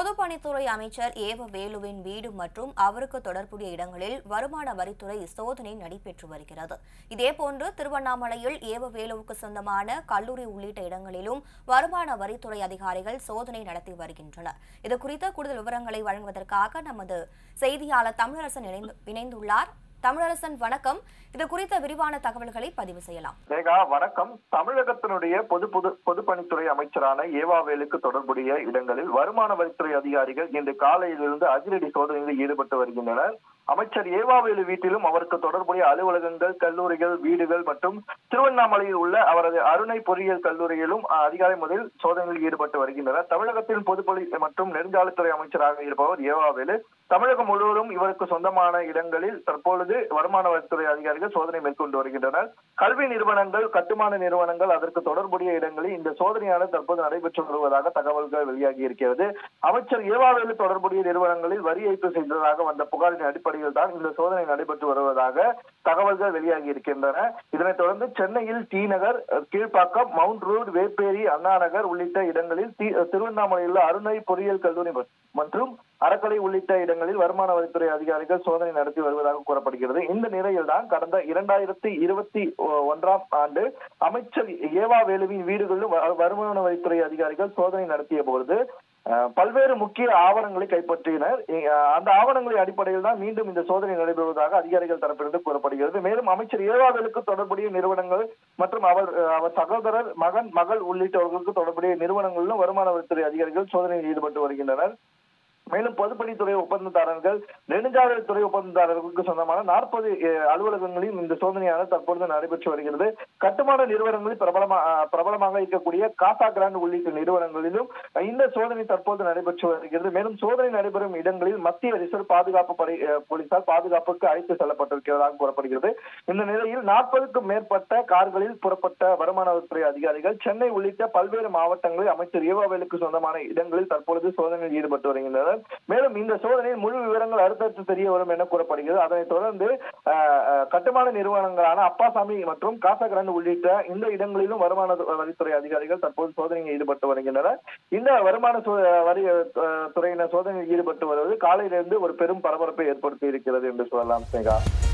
பொதுப்பணித்துறை அமைச்சர் ஏவ வேலுவின் வீடு மற்றும் அவருக்கு தொடர்புடைய இடங்களில் வருமான வரித்துறை சோதனை நடைபெற்று வருகிறது இதேபோன்று திருவண்ணாமலையில் ஏவ வேலுவுக்கு சொந்தமான கல்லூரி உள்ளிட்ட இடங்களிலும் வருமான வரித்துறை அதிகாரிகள் சோதனை நடத்தி வருகின்றனர் இதுகுறித்த கூடுதல் விவரங்களை வழங்குவதற்காக நமது செய்தியாளர் தமிழரசன் இணைந்து- இணைந்துள்ளார் தமிழரசன் வணக்கம் இது குறித்த விரிவான தகவல்களை பதிவு செய்யலாம் மேகா வணக்கம் தமிழகத்தினுடைய பொது பொது பொதுப்பணித்துறை அமைச்சரான ஏவாவேலுக்கு தொடர்புடைய இடங்களில் வருமான வரித்துறை அதிகாரிகள் இன்று காலையிலிருந்து அதிரடி சோதனையில் ஈடுபட்டு வருகின்றனர் அமைச்சர் ஏவாவேலு வீட்டிலும் அவருக்கு தொடர்புடைய அலுவலகங்கள் கல்லூரிகள் வீடுகள் மற்றும் திருவண்ணாமலையில் உள்ள அவரது அருணை பொறியியல் கல்லூரியிலும் அஹ், அதிகாலை முதல் சோதனையில் ஈடுபட்டு வருகின்றனர் தமிழகத்தின் பொதுப்பணி மற்றும் நெடுஞ்சாலைத்துறை அமைச்சராக இருப்பவர் ஏவாவேலு தமிழகம் முழுவதும் இவருக்கு சொந்தமான இடங்களில் தற்பொழுது வருமான வரித்துறை அதிகாரிகள் சோதனை மேற்கொண்டு வருகின்றனர் கல்வி நிறுவனங்கள் கட்டுமான நிறுவனங்கள் அதற்கு தொடர்புடைய இடங்களில் இந்த சோதனையானது தற்போது நடைபெற்று வருவதாக தகவல்கள் வெளியாகி இருக்கிறது அமைச்சர் ஏவாவேலு தொடர்புடைய நிறுவனங்களில் வரி ஏய்ப்பு செய்ததாக வந்த புகாரின் அடிப்படையில் தான் இந்த சோதனை நடைபெற்று வருவதாக தகவல்கள் வெளியாகி இருக்கின்றன இதனைத் தொடர்ந்து சென்னையில் டி நகர் அஹ், கீழ்ப்பாக்கம் மவுண்ட் ரோடு வேப்பேரி அண்ணா நகர் உள்ளிட்ட இடங்களில் தி- திருவண்ணாமலையில் உள்ள அருணை பொறியியல் கல்லூரி ம- மற்றும் அறக்கலை உள்ளிட்ட இடங்களில் வருமான வரித்துறை அதிகாரிகள் சோதனை நடத்தி வருவதாக கூறப்படுகிறது இந்த நிலையில் தான் கடந்த இரண்டாயிரத்தி இருபத்தி ஒன்றாம் ஆண்டு அமைச்சர் ஏவா வேலுவின் வீடுகளிலும் வ- வருமான வரித்துறை அதிகாரிகள் சோதனை நடத்திய பொழுது அஹ், பல்வேறு முக்கிய ஆவணங்களை கைப்பற்றினர் அஹ், அந்த ஆவணங்களின் அடிப்படையில் தான் மீண்டும் இந்த சோதனை நடைபெறுவதாக அதிகாரிகள் தரப்பிலிருந்து கூறப்படுகிறது மேலும் அமைச்சர் ஏவாவேலுக்கு தொடர்புடைய நிறுவனங்கள் மற்றும் அவர் அஹ், அவர் சகோதரர் மகன் மகள் உள்ளிட்டவர்களுக்கு தொடர்புடைய நிறுவனங்களிலும் வருமான வரித்துறை அதிகாரிகள் சோதனையில் ஈடுபட்டு வருகின்றனர் மேலும் பொதுப்பணித்துறை ஒப்பந்ததாரர்கள் நெடுஞ்சாலைத்துறை ஒப்பந்ததாரர்களுக்கு சொந்தமான நாற்பது அலுவலகங்களிலும் இந்த சோதனையானது தற்பொழுது நடைபெற்று வருகிறது கட்டுமான நிறுவனங்களில் பிரபலமா அஹ், பிரபலமாக இருக்கக்கூடிய காசா கிராண்ட் உள்ளிட்ட நிறுவனங்களிலும் இந்த சோதனை தற்போது நடைபெற்று வருகிறது மேலும் சோதனை நடைபெறும் இடங்களில் மத்திய ரிசர்வ் பாதுகாப்பு படை அஹ், போலீசார் பாதுகாப்புக்கு அழைத்து செல்லப்பட்டிருக்கிறதாக கூறப்படுகிறது இந்த நிலையில் நாற்பதுக்கும் மேற்பட்ட கார்களில் புறப்பட்ட வருமான வரித்துறை அதிகாரிகள் சென்னை உள்ளிட்ட பல்வேறு மாவட்டங்களில் அமைச்சர் ஏவாவேலுக்கு சொந்தமான இடங்களில் தற்பொழுது சோதனையில் ஈடுபட்டு வருகின்றனர் மேலும் இந்த சோதனையில் முழு விவரங்கள் அடுத்தடுத்து தெரிய வரும் என கூறப்படுகிறது அதனைத் தொடர்ந்து அஹ், அஹ், கட்டுமான நிறுவனங்களான அப்பாசாமி மற்றும் காசகிராண்ட் உள்ளிட்ட இந்த இடங்களிலும் வருமான வரித்துறை அதிகாரிகள் தற்போது சோதனையில் ஈடுபட்டு வருகின்றனர் இந்த வருமான சோ- வரி அஹ், துறையினர் சோதனையில் ஈடுபட்டு வருவது காலையிலிருந்து ஒரு பெரும் பரபரப்பை ஏற்படுத்தி இருக்கிறது என்று சொல்லலாம் ஸ்னேகா